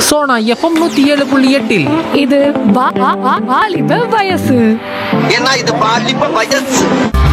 Sona FM நூத்தி ஏழு புள்ளி எட்டில் இது வா- வா- வா- வாலிப வயசு ஏன்னா இது பாலிப்ப வயசு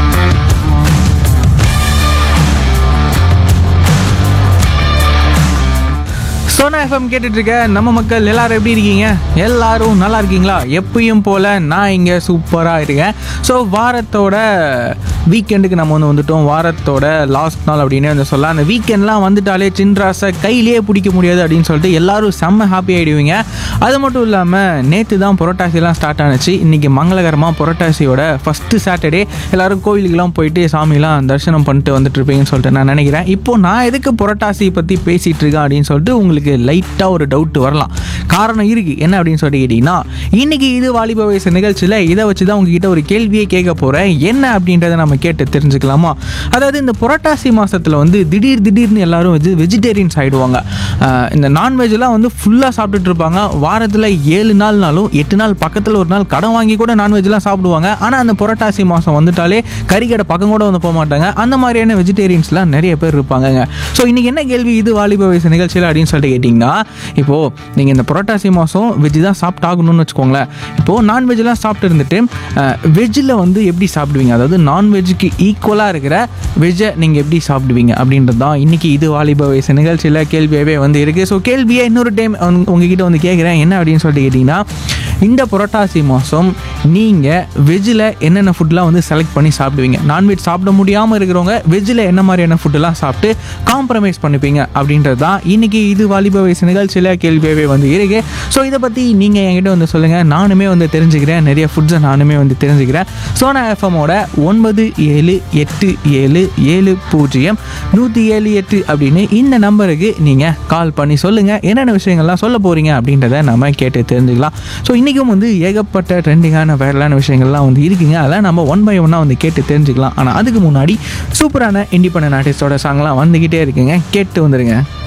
சோனா எஃப்எம் கேட்டுட்டு இருக்க நம்ம மக்கள் எல்லாரும் எப்படி இருக்கீங்க எல்லாரும் நல்லா இருக்கீங்களா எப்பயும் போல நான் இங்கே சூப்பராக இருக்கேன் ஸோ வாரத்தோட வீக்கெண்டுக்கு நம்ம வந்து வந்துட்டோம் வாரத்தோட லாஸ்ட் நாள் அப்படின்னு வந்து சொல்லலாம் அந்த வீக்கெண்ட்லாம் வந்துட்டாலே சின்ராஸை கையிலேயே பிடிக்க முடியாது அப்படின்னு சொல்லிட்டு எல்லாரும் செம்ம ஹாப்பி ஆகிடுவீங்க அது மட்டும் இல்லாமல் நேற்று தான் புரட்டாசிலாம் ஸ்டார்ட் ஆனுச்சு இன்றைக்கி மங்களகரமாக புரட்டாசியோட ஃபஸ்ட்டு சாட்டர்டே எல்லாரும் கோவிலுக்கெல்லாம் போயிட்டு சாமிலாம் தரிசனம் பண்ணிட்டு வந்துட்டு இருப்பீங்கன்னு சொல்லிட்டு நான் நினைக்கிறேன் இப்போ நான் எதுக்கு புரட்டாசி பற்றி பேசிகிட்டு இருக்கேன் அப்படின்னு சொல்லிட்டு உங்களுக்கு லைட்டாக ஒரு டவுட் வரலாம் காரணம் இருக்குது என்ன அப்படின்னு சொல்லிட்டு கேட்டிங்கன்னா இன்றைக்கி இது வாலிப வயசு நிகழ்ச்சியில் இதை வச்சு தான் உங்ககிட்ட ஒரு கேள்வியே கேட்க போகிறேன் என்ன அப்படின்றத நம்ம கேட்டு தெரிஞ்சுக்கலாமா அதாவது இந்த புரட்டாசி மாதத்தில் வந்து திடீர் திடீர்னு எல்லாரும் வெஜி வெஜிடேரியன்ஸ் ஆகிடுவாங்க இந்த நான்வெஜ்லாம் வந்து ஃபுல்லாக சாப்பிட்டுட்டு இருப்பாங்க வாரத்தில் ஏழு நாள்னாலும் எட்டு நாள் பக்கத்தில் ஒரு நாள் கடன் வாங்கி கூட நான்வெஜ்லாம் சாப்பிடுவாங்க ஆனால் அந்த புரட்டாசி மாதம் வந்துட்டாலே கறிக்கடை பக்கம் கூட வந்து போக மாட்டாங்க அந்த மாதிரியான வெஜிடேரியன்ஸ்லாம் நிறைய பேர் இருப்பாங்கங்க ஸோ இன்றைக்கி என்ன கேள்வி இது வாலிப வயசு நிகழ்ச்சியில் அப்படின்னு சொல்லிட்டு கேட்டிங்கன்னா இப்போது நீங்கள் இந்த புரட்டாசி மாதம் வெஜ் தான் சாப்பிட்டாகணும்னு வச்சுக்கோங்களேன் இப்போது நான்வெஜ்லாம் சாப்பிட்டு இருந்துட்டு வெஜ்ஜில் வந்து எப்படி சாப்பிடுவீங்க அதாவது நான்வெஜ்ஜுக்கு ஈக்குவலாக இருக்கிற வெஜ்ஜை நீங்கள் எப்படி சாப்பிடுவீங்க அப்படின்றது தான் இன்றைக்கி இது வாலிப வயசு நிகழ்ச்சியில் கேள்வியாகவே வந்து இருக்குது ஸோ கேள்வியை இன்னொரு டைம் உங்ககிட்ட வந்து கேட்குறேன் என்ன அப்படின்னு சொல்லிட்டு கேட்டிங்கன்னா இந்த புரட்டாசி மாதம் நீங்கள் வெஜ்ஜில் என்னென்ன ஃபுட்லாம் வந்து செலக்ட் பண்ணி சாப்பிடுவீங்க நான்வெஜ் சாப்பிட முடியாமல் இருக்கிறவங்க வெஜ்ஜில் என்ன மாதிரியான ஃபுட்டெல்லாம் சாப்பிட்டு காம்ப்ரமைஸ் பண்ணிப்பீங்க அப்படின்றது தான் இன்றைக்கி இது வாலிப வயசு நிகழ்ச்சியில் கேள்வியாகவே வந்து இருக்கு ஸோ இதை பற்றி நீங்கள் என்கிட்ட வந்து சொல்லுங்கள் நானுமே வந்து தெரிஞ்சுக்கிறேன் நிறைய ஃபுட்ஸை நானுமே வந்து தெரிஞ்சுக்கிறேன் சோனா எஃப்எம்மோட ஒன்பது ஏழு எட்டு ஏழு ஏழு பூஜ்ஜியம் நூற்றி ஏழு எட்டு அப்படின்னு இந்த நம்பருக்கு நீங்கள் கால் பண்ணி சொல்லுங்கள் என்னென்ன விஷயங்கள்லாம் சொல்ல போகிறீங்க அப்படின்றத நம்ம கேட்டு தெரிஞ்சுக்கலாம் ஸோ இன்றைக்கும் வந்து ஏகப்பட்ட ட்ரெண்டிங்கான வைரலான விஷயங்கள்லாம் வந்து இருக்குங்க அதெல்லாம் நம்ம ஒன் பை ஒன்னாக வந்து கேட்டு தெரிஞ்சுக்கலாம் ஆனால் அதுக்கு முன்னாடி சூப்பரான இண்டிபெண்டன்ட் ஆர்டிஸ்டோட சாங்லாம் வந்துக்கிட்டே இருக்குங்க கேட்டு வந்துருங்க